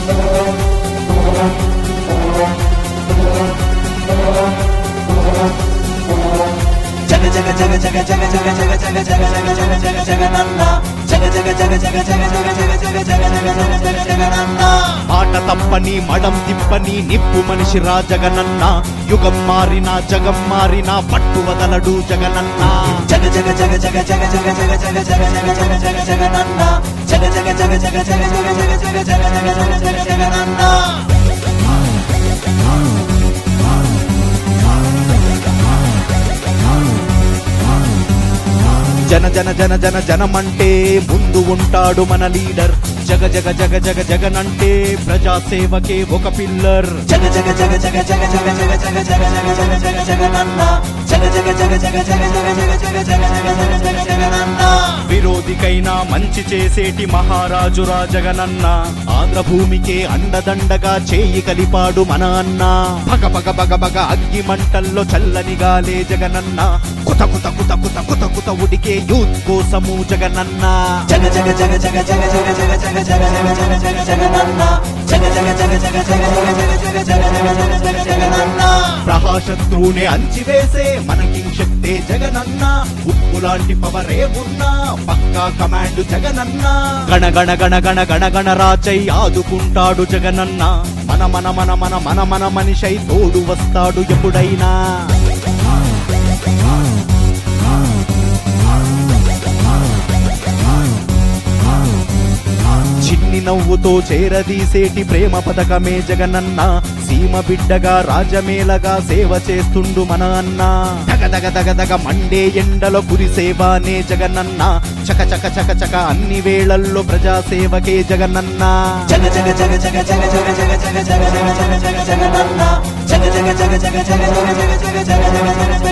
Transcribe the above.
జగ జగ జగ జగ జగ జగ జగ జగ జగ జగ జగ జగ జగనన్న జగ జగ జగ జగ జగ జగ జగ జగ జగ జగ జగ జగ జగనన్న మాట తప్పని మడం తిప్పని నిప్పు మనిషి రా జగనన్న యుగం మారినా జగం మారినా పట్టు వదలడు జగనన్న జగ జగ జగ జగ జగ జగ జగ జగ జగ జగ జగ జగ జగనన్న జగ జగ జగ జగ జగ జగ జగ జగ జగ జగ జగ జగ జగనన్న జన జన జన జన జనమంటే ముందు ఉంటాడు మన లీడర్ జగ జగ జగ జగ జగనంటే ప్రజా సేవకే ఒక పిల్లర్ జగ జగ జగ జగ జగ జగ జగ జగ జగ జగ జగ జగ జగనన్న జగ జగ జగ జగ జగ జగ జగ జగ జగ జగ జగ జగ జగనన్న విరోధికైనా మంచి చేసేటి మహారాజురా జగనన్న ఆంధ్ర భూమికే అండదండగా చేయి కలిపాడు మన అన్న పగ పగ పగ పగ అగ్గి మంటల్లో చల్లని గాలే జగనన్న కుత కుత కుత కుత కుత కుత ఉడికే యూత్ కోసము జగనన్న జగ జగ జగ జగ జగ జగ జగ జగ జగ జగ జగ జగ జగనన్న జగ జగ జగ జగ జగ జగ జగ జగ జగ జగ జగ జగ జగనన్న ప్రహాశత్రువుని అంచివేసే మనకి శక్తే జగనన్న ఉప్పు లాంటి పవరే ఉన్నా పక్కా కమాండ్ జగనన్న గణ గణ గణ గణ గణ గణ రాచై ఆదుకుంటాడు జగనన్న మన మన మన మన మన మన మనిషై తోడు వస్తాడు ఎప్పుడైనా చిన్ని నవ్వుతో చేరదీసేటి ప్రేమ పథకమే జగనన్న సీమ బిడ్డగా రాజమేలగా సేవ చేస్తుండు మన అన్న దగ దగ దగ దగ మండే ఎండలో కురిసేవానే జగనన్న చక చక చక చక అన్ని వేళల్లో ప్రజా సేవకే జగనన్న జగ జగ జగ జగ జగ జగ జగ జగ జగ జగ జగ జగ జగనన్న జగ జగ జగ జగ జగ జగ జగ జగ జగ జగ జగ